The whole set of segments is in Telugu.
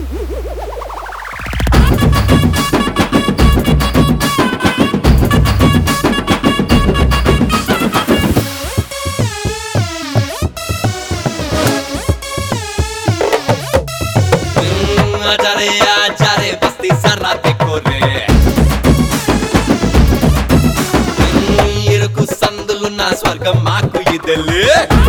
ఆచారే ఆచారే బస్తీ సర్రా తెక్కోరే ఇరుకు సందులున్న స్వర్గం మాకు ఇదెలే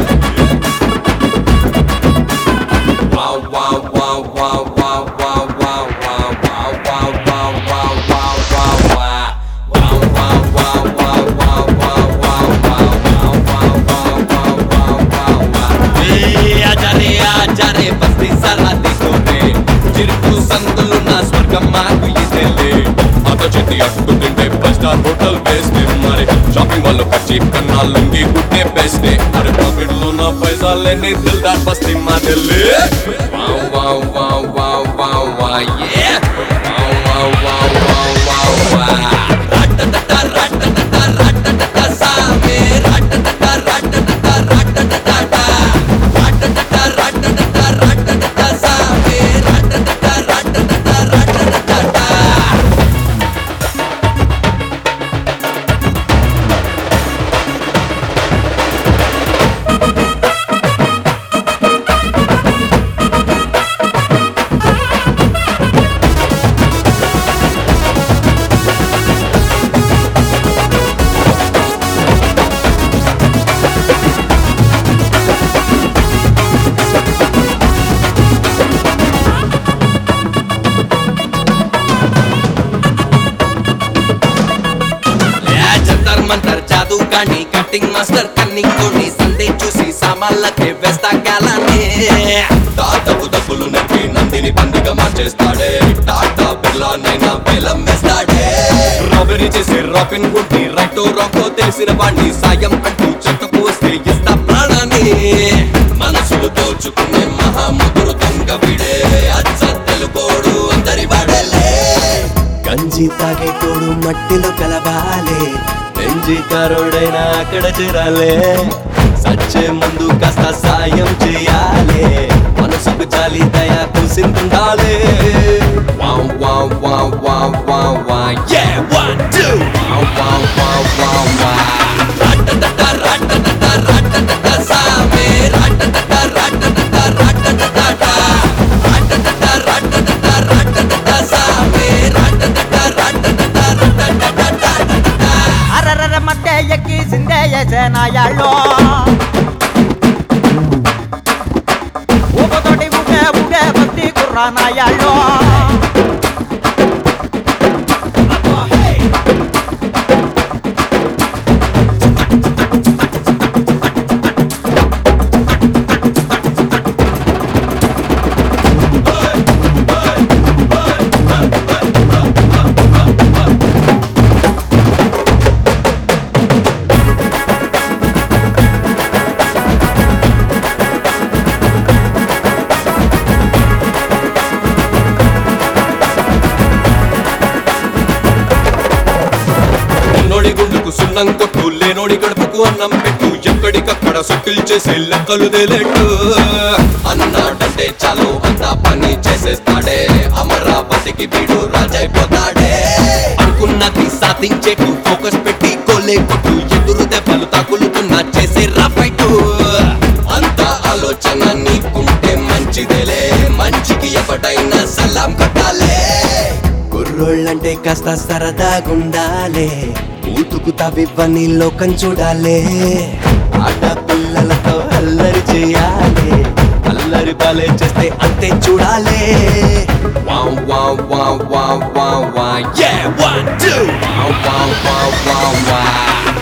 Wow, wow, wow, wow, wow, wow, wow, wow, wow, wow, wow, wow, wow, wow, wow. Wow, wow, wow, wow, wow, wow, wow, wow, wow, wow, wow, wow, wow, wow, wow. ఏ ఆచారే ఆచారే బస్తీ సర్రా తెక్కోరే చిరుకు సందులున్న స్వర్గం మాకు ఇదెలే అత చేతి అట్టు తింటే ఫైవ్ స్టార్ హోటల్ బెస్ట్ మరి షాపింగ్ వాళ్ళు ఖర్చు కన్నా లుంగి గుట్టే బెస్ట్ అరే పాకెట్ లో నా పైసాలన్నీ దిల్ దాట్ బస్తీ మా Delhi Wow, wow, wow, wow, wow, wow, yeah. Wow, wow, wow, wow, wow, wow. Ratatata, ratatata, ratatata, saame. Ratatata, ratatata, ratatata. Ratatata, ratatata, ratatata, saame. Ratatata, ratatata, ratatata. యా జంతర్ మంతర్ జాదు కానీ కటింగ్ మాస్టర్ కన్నింగ్ తోటి సందే చూసి సామాన్లకే వేస్తా గాలానే తాతకు డబ్బులు నెప్పి నందిని పందిగా మార్చేస్తాడే టాటా బిర్లా నైనా వేలం వేస్తాడే రాబరీ చేసే రాపిన్ గుడ్డి రైటో రాకో తెలిసిన వాణ్ణి సాయం అంటూ చెత్తకు వస్తే ఇస్తా ప్రాణాన్ని మనసులు దోచుకునే మహాముదురు దొంగ విడే అచ్చ తెలుగోడు అందరి వాడలే గంజి తాగేటోడు మట్టిలో కలవాలే ఎంజి కారోడైనా అక్కడ చేరాలే సచ్చే ముందు కాస్త సాయం చేయాలి మనసుకు జాలి దయా కూసింటుండాలి Wow, wow, wow, wow, wow, wow, yeah, one, two. Wow, wow, wow, wow, wow. Ratatata, ratatata, ratatata, saame. Ratatata, ratatata, ratatata. Ratatata, ratatata, ratatata, saame. Ratatata, ratatata, ratatata. ಅರರರ ಮತ್ತೆ ಎಕ್ಕಿ ಸಿಂಧೆಯ ಸೇನಾಯಾಳೋ ಊಪತೋಟಿ ಉಗೆ ಉಗೆ ಬತ್ತಿ ಕುರ್ರಾನಾಯಾಳೋ ఉన్నోడి గుండుకు సున్నం కొట్టు లేనోడి గడుపుకు అన్నం పెట్టు ఎక్కడికక్కడ సుట్టిల్ చేసే లెక్కలు తేలేట్టు అన్నాడంటే చాలు అంతా పని చేసేస్తాడే అమరావతికి వీడు రాజైపోతాడే అనుకున్నది సాధించేటు ఫోకస్ పెట్టి కోలే కొట్టు ఎదురు దెబ్బలు తగులుతున్నా చేసే రాఫైటు అంత ఆలోచన నీకుంటే మంచిదేలే మంచికి ఎవడైనా సలాం కట్టాలే కుర్రోళ్ళంటే కాస్త సరదాగుండాలే ఊతుకు తవివ్వని లోకం చూడాలే ఆట పిల్లలతో అల్లరి చేయాలి అల్లరి బాలే చేస్తే అంతే చూడాలే Wow, wow, wow, wow, wow, wow, yeah, one, two. Wow, wow, wow, wow, wow.